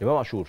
امام عاشور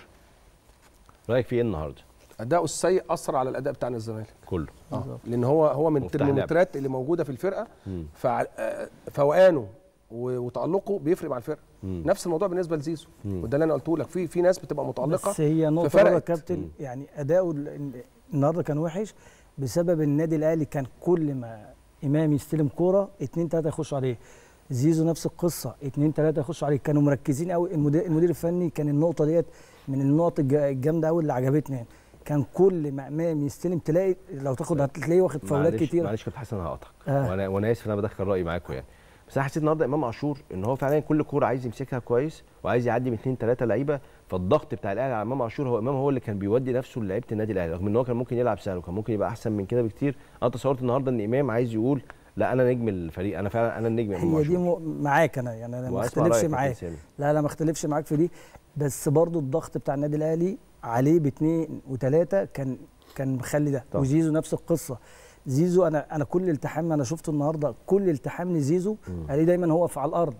رايك فيه ايه النهارده اداؤه السيء اثر على الاداء بتاع الزمالك كله اه لان هو هو من مفتاح الترمومترات اللي موجوده في الفرقه مم. فع- آه، فوقانه و- وتالقه بيفرق مع الفرقه مم. نفس الموضوع بالنسبه لزيزو مم. وده اللي انا قلته لك في في ناس بتبقى متالقه بس هي نقطة ففرقت. برضه يا كابتن يعني أداؤه ال- النهارده كان وحش بسبب النادي الأهلي كان كل ما إمام يستلم كورة اتنين تلاتة يخشوا عليه زيزو نفس القصة اتنين تلاتة يخشوا عليه كانوا مركزين قوي المدير, المدير الفني كان النقطة ديت من النقط الج- الجامدة قوي اللي عجبتني يعني كان كل ما إمام يستلم تلاقي لو تاخد هتلاقيه واخد فاولات معلش كتير معلش كابتن حسن هقطعك آه. وانا وانا اسف ان انا بدخل رايي معاكم يعني بس انا حسيت النهارده امام عاشور ان هو فعلا كل كوره عايز يمسكها كويس وعايز يعدي من اثنين ثلاثه لعيبه فالضغط بتاع الاهلي على امام عاشور هو امام هو اللي كان بيودي نفسه لعيبه النادي الاهلي رغم ان هو كان ممكن يلعب سهل وكان ممكن يبقى احسن من كده بكتير انا تصورت النهارده ان امام عايز يقول لا انا نجم الفريق انا فعلا انا النجم يا امام هي دي عاشور م- معاك انا يعني انا ما وأسمع اختلفش رأيك يا معاك كابتن سامي. لا لا ما اختلفش معاك في دي بس برضو الضغط بتاع النادي الاهلي عليه باثنين وثلاثه كان كان مخلي ده طبعا. وزيزو نفس القصه زيزو انا انا كل التحام انا شفته النهارده كل التحام لزيزو عليه دايما هو في على الارض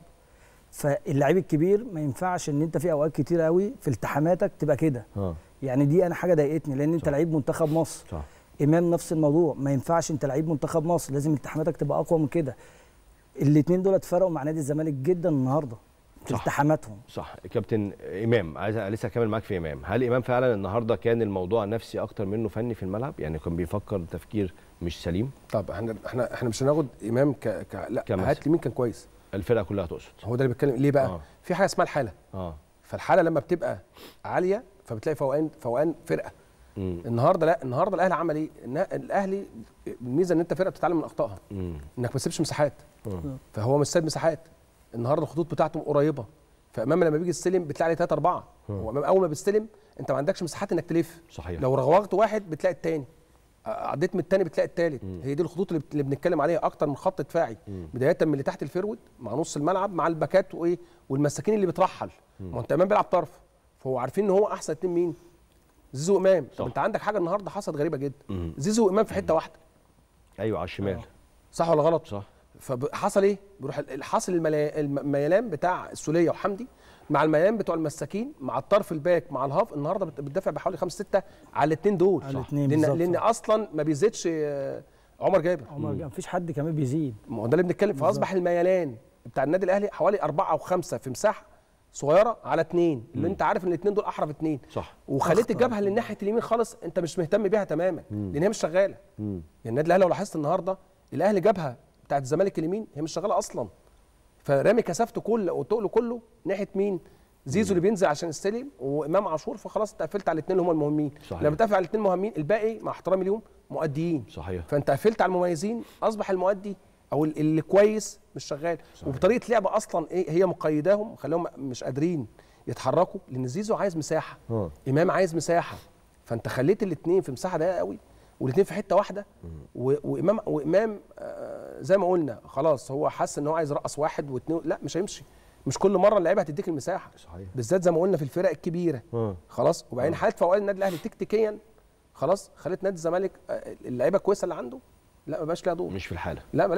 فاللعيب الكبير ما ينفعش ان انت في اوقات كتير قوي في التحاماتك تبقى كده اه يعني دي انا حاجه ضايقتني لان انت صح. لعيب منتخب مصر صح امام نفس الموضوع ما ينفعش انت لعيب منتخب مصر لازم التحاماتك تبقى اقوى من كده الاثنين دول اتفرقوا مع نادي الزمالك جدا النهارده في صح. التحاماتهم صح كابتن امام عايز لسه اكمل معاك في امام هل امام فعلا النهارده كان الموضوع نفسي اكتر منه فني في الملعب يعني كان بيفكر تفكير مش سليم طب احنا احنا احنا مش هناخد امام ك, ك... لا كمثل. هات لي مين كان كويس الفرقه كلها تقصد هو ده اللي بيتكلم ليه بقى آه. في حاجه اسمها الحاله اه فالحاله لما بتبقى عاليه فبتلاقي فوقان فوقان فرقه امم النهارده لا النهارده الاهلي عمل ايه إن- الاهلي الميزه ان انت فرقه بتتعلم من اخطائها امم انك ما تسيبش مساحات مم. فهو مش سايب مساحات النهارده الخطوط بتاعته قريبه فامام لما بيجي يستلم بتلاقي عليه 3 4 هو امام اول ما بيستلم انت ما عندكش مساحات انك تلف صحيح لو رغوغت واحد بتلاقي التاني ع- عديت من التاني بتلاقي التالت هي دي الخطوط اللي, بت- اللي بنتكلم عليها اكتر من خط دفاعي بدايه من اللي تحت الفرود مع نص الملعب مع الباكات وايه والمساكين اللي بترحل ما هو انت امام بيلعب طرف فهو عارفين ان هو احسن اتنين مين زيزو وامام صح. طب انت عندك حاجه النهارده حصلت غريبه جدا مم. زيزو وامام في حته واحده ايوه على الشمال صح ولا غلط صح فحصل ايه بيروح ال- حاصل الملا- الميلان بتاع السوليه وحمدي مع الميلان بتوع المساكين مع الطرف الباك مع الهاف النهارده بت- بتدافع بحوالي 5 6 على الاثنين دول على صح. الاتنين لان بالظبط، لان صح. اصلا ما بيزيدش آه، عمر جابر عمر ما فيش حد كمان بيزيد ما هو ده اللي بنتكلم فاصبح الميلان بتاع النادي الاهلي حوالي أربعة أو خمسة في مساحة صغيرة على اثنين اللي انت عارف ان الاثنين دول احرف اثنين صح وخليت أخطر. الجبهه لناحيه اليمين خالص انت مش مهتم بيها تماما لان هي مش شغاله مم. يعني النادي الاهلي لو لاحظت النهارده الاهلي جبهه بتاعت الزمالك اليمين هي مش شغاله اصلا فرامي كثافته كله وتقله كله ناحيه مين زيزو اللي بينزل عشان يستلم وامام عاشور فخلاص انت قفلت على الاثنين اللي هم المهمين صحيح. لما تقفل على الاثنين مهمين الباقي مع احترامي ليهم مؤديين صحيح فانت قفلت على المميزين اصبح المؤدي او ال- اللي كويس مش شغال صحيح. وبطريقه لعب اصلا ايه هي مقيداهم وخلاهم مش قادرين يتحركوا لان زيزو عايز مساحه اه امام عايز مساحه فانت خليت الاثنين في مساحه ضيقه قوي والاثنين في حته واحده و- وامام وامام آه، زي ما قلنا خلاص هو حس ان هو عايز يرقص واحد واثنين لا مش هيمشي مش كل مره اللعيبه هتديك المساحه صحيح بالذات زي ما قلنا في الفرق الكبيره اه خلاص وبعدين حاله فوائد النادي الاهلي تكتيكيا خلاص خلت نادي الزمالك آه، اللعيبه الكويسه اللي عنده لا ما بقاش ليها دور مش في الحاله لا